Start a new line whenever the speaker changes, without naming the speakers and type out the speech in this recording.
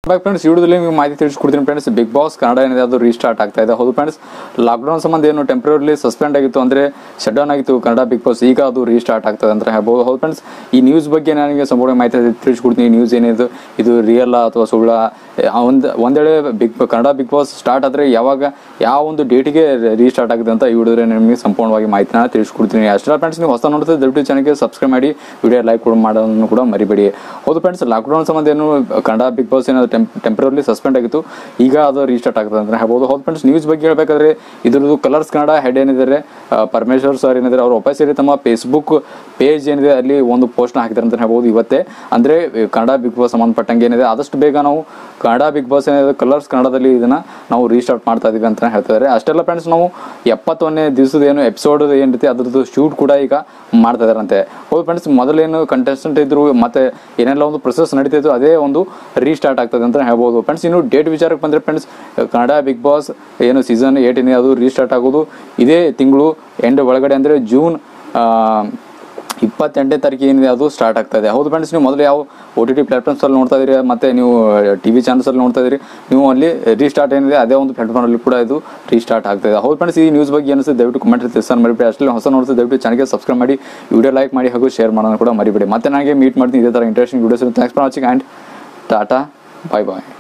bye friends ವಿಡಿಯೋದಲ್ಲಿ ನಿಮಗೆ ಮಾಹಿತಿ ತಿಳಿಸ್ಕೊಡ್ತೀನಿ ಫ್ರೆಂಡ್ಸ್ ಬಿಗ್ ಬಾಸ್ ಕನ್ನಡ ಏನಿದೆ ಅದು ರೀಸ್ಟಾರ್ಟ್ ಆಗ್ತಾ ಇದೆ ಹೌದು ಫ್ರೆಂಡ್ಸ್ ಲಾಕ್ಡೌನ್ ಸಂಬಂಧ ಏನು ಟೆಂಪ್ರರಿ ಸಸ್ಪೆಂಡ್ ಆಗಿತ್ತು ಅಂದರೆ ಶಟ್ ಡೌನ್ ಆಗಿತ್ತು ಕನ್ನಡ ಬಿಗ್ ಬಾಸ್ ಈಗ ಅದು ರೀಸ್ಟಾರ್ಟ್ ಆಗ್ತದೆ ಅಂತ ಹೇಳ್ಬೋದು ಹೌದು ಫ್ರೆಂಡ್ಸ್ ಈ ನ್ಯೂಸ್ ಬಗ್ಗೆ ನನಗೆ ಸಂಪೂರ್ಣ ಮಾಹಿತಿ ತಿಳಿಸ್ಕೊಡ್ತೀನಿ ಈ ನ್ಯೂಸ್ ಏನಿದೆ ಇದು ರಿಯಲ್ ಅಥವಾ ಸುಳ್ಳ ಒಂದು ಒಂದೇಳೆ big Kannada big boss start ಆದರೆ ಯಾವಾಗ ಯಾವ ಒಂದು ಡೇಟಿಗೆ ರೀಸ್ಟಾರ್ಟ್ ಆಗಿದೆ ಅಂತ ಈ ವಿಡಿಯೋದಲ್ಲಿ ನಿಮಗೆ ಸಂಪೂರ್ಣವಾಗಿ ಮಾಹಿತಿನ ತಿಳಿಸ್ಕೊಡ್ತೀನಿ ಅಷ್ಟೆಲ್ಲ ಫ್ರೆಂಡ್ಸ್ ನೀವು ಹೊಸ ನೋಡ್ತಾ ದಯವಿಟ್ಟು ಚಾನಲ್ಗೆ ಸಬ್ಸ್ಕ್ರೈಬ್ ಮಾಡಿ ವಿಡಿಯೋ ಲೈಕ್ ಕೂಡ ಮಾಡೋದನ್ನು ಕೂಡ ಮರಿಬೇಡಿ ಹೌದು ಫ್ರೆಂಡ್ಸ್ ಲಾಕ್ಡೌನ್ ಸಂಬಂಧ ಏನು ಕನ್ನಡ ಬಿಗ್ ಬಾಸ್ ಏನಾದ್ರು ಟೆಂಪ್ರರಿ ಸಸ್ಪೆಂಡ್ ಆಗಿತ್ತು ಈಗ ಅದು ರೀಸ್ಟಾರ್ಟ್ ಆಗ್ತದೆ ಅಂತ ಹೇಳ್ಬೋದು ಹೌದು ಫ್ರೆಂಡ್ಸ್ ನ್ಯೂಸ್ ಬಗ್ಗೆ ಹೇಳ್ಬೇಕಾದ್ರೆ ಇದ್ರದ್ದು ಕಲರ್ಸ್ ಕನ್ನಡ ಹೆಡ್ ಏನಿದ್ದಾರೆ ಆ, ಪರಮೇಶ್ವರ್ ಸರ್ ಏನಿದ್ದಾರೆ ಅವರು ವಾಪಸ್ ಸೇರಿ ತಮ್ಮ ಫೇಸ್ಬುಕ್ ಪೇಜ್ ಏನಿದೆ ಅಲ್ಲಿ ಒಂದು ಪೋಸ್ಟ್ನ ಹಾಕಿದ್ದಾರೆ ಅಂತ ಹೇಳ್ಬೋದು ಇವತ್ತೇ ಅಂದರೆ ಕನ್ನಡ ಬಿಗ್ ಬಾಸ್ ಸಂಬಂಧಪಟ್ಟಂಗೆ ಏನಿದೆ ಆದಷ್ಟು ಬೇಗ ನಾವು ಕನ್ನಡ ಬಿಗ್ ಬಾಸ್ ಏನಿದೆ ಕಲರ್ಸ್ ಕನ್ನಡದಲ್ಲಿ ಇದನ್ನ ನಾವು ರೀಸ್ಟಾರ್ಟ್ ಮಾಡ್ತಾ ಇದೀವಿ ಅಂತ ಹೇಳ್ತಿದ್ದಾರೆ ಅಷ್ಟೆಲ್ಲ ಫ್ರೆಂಡ್ಸ್ ನಾವು ಎಪ್ಪತ್ತೊಂದನೇ ದಿವಸದ ಏನು ಎಪಿಸೋಡ್ ಏನಿರುತ್ತೆ ಅದ್ರದ್ದು ಶೂಟ್ ಕೂಡ ಈಗ ಮಾಡ್ತಾ ಇದಾರಂತೆ ಹೌದು ಫ್ರೆಂಡ್ಸ್ ಮೊದಲೇನು ಕಂಟೆಸ್ಟೆಂಟ್ ಇದ್ರು ಮತ್ತೆ ಏನೆಲ್ಲ ಒಂದು ಪ್ರೊಸೆಸ್ ನಡೀತಿತ್ತು ಅದೇ ಒಂದು ರೀಸ್ಟಾರ್ಟ್ ಆಗ್ತದೆ ಅಂತ ಹೇಳ್ಬೋದು ಫ್ರೆಂಡ್ಸ್ ಇನ್ನು ಡೇಟ್ ವಿಚಾರಕ್ಕೆ ಬಂದರೆ ಫ್ರೆಂಡ್ಸ್ ಕನ್ನಡ ಬಿಗ್ ಬಾಸ್ ಏನು ಸೀಸನ್ ಏಟ್ ಏನಿದೆ ಅದು ರೀಸ್ಟಾರ್ಟ್ ಆಗೋದು ಇದೇ ತಿಂಗಳು ಎಂಡ್ ಒಳಗಡೆ ಅಂದರೆ ಜೂನ್ ಆ, ಇಪ್ಪತ್ತೆಂಟನೇ ತಾರೀಕು ಏನಿದೆ ಅದು ಸ್ಟಾರ್ಟ್ ಆಗ್ತಾ ಇದೆ ಹೌದು ಫ್ರೆಂಡ್ಸ್ ನೀವು ಮೊದಲು ಯಾವ ಓ ಟಿ ಟಿ ಪ್ಲಾಟ್ಫಾರ್ಮ್ಸಲ್ಲಿ ನೋಡ್ತಾ ಇದ್ದೀರಿ ಮತ್ತು ನೀವು ಟಿ ವಿ ಚಾನಲ್ಸಲ್ಲಿ ನೋಡ್ತಾ ಇದ್ದೀರಿ ನೀವು ಅಲ್ಲಿ ರೀಸ್ಟಾರ್ಟ್ ಏನಿದೆ ಅದೇ ಒಂದು ಪ್ಲಾಟ್ಫಾರ್ಮಲ್ಲಿ ಕೂಡ ಇದು ರೀಸ್ಟಾರ್ಟ್ ಆಗ್ತಾ ಇದೆ ಹೌದು ಫ್ರೆಂಡ್ಸ್ ಈ ನ್ಯೂಸ್ ಬಗ್ಗೆ ಅನಿಸುತ್ತೆ ದಯವಿಟ್ಟು ಕಮೆಂಟ್ ತಿಳಿಸ್ತಾನೆ ಮರಿಬೇಡಿ ಅಷ್ಟೇ ಹೊಸ ನೋಡ್ತಾ ದಯವಿಟ್ಟು ಚಾನಲ್ಗೆ ಸಬ್ಸ್ಕ್ರೈಬ್ ಮಾಡಿ ವಿಡಿಯೋ ಲೈಕ್ ಮಾಡಿ ಹಾಗೂ ಶೇರ್ ಮಾಡೋಣ ಕೂಡ ಮರಿಬೇಡಿ ಮತ್ತೆ ನನಗೆ ಮೀಟ್ ಮಾಡ್ತೀನಿ ಇದೇ ಥರ interesting videos thanks for watching and tata bye bye